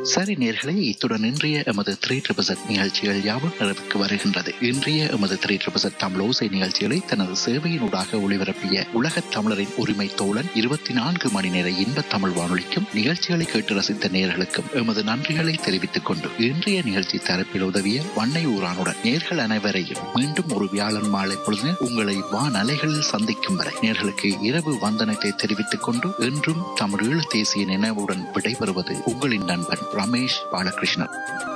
சரி நேர்களே இத்துடன் இன்றைய எமது த்ரீ ட்ரிபிசட் நிகழ்ச்சிகள் யாவும் நிறைவுக்கு வருகின்றது இன்றைய எமது த்ரீ ட்ரிபிசட் தமிழோசை நிகழ்ச்சிகளை தனது சேவையினூடாக ஒளிபரப்பிய உலகத் தமிழரின் உரிமை தோழன் இருபத்தி நான்கு மணி நேர இன்ப தமிழ் வானொலிக்கும் நிகழ்ச்சிகளை கேட்டு ரசித்த நேர்களுக்கும் எமது நன்றிகளை தெரிவித்துக் கொண்டு இன்றைய நிகழ்ச்சி தரப்பில் உதவிய வண்ணை ஊரானுடன் நேர்கள் அனைவரையும் மீண்டும் ஒரு வியாழன் மாலை பொழுது உங்களை வானலைகளில் சந்திக்கும் வரை நேர்களுக்கு இரவு வந்தனத்தை தெரிவித்துக் கொண்டு என்றும் தமிழீழ தேசிய நினைவுடன் விடைபெறுவது உங்களின் நண்பன் ரமேஷ் பாலகிருஷ்ணன்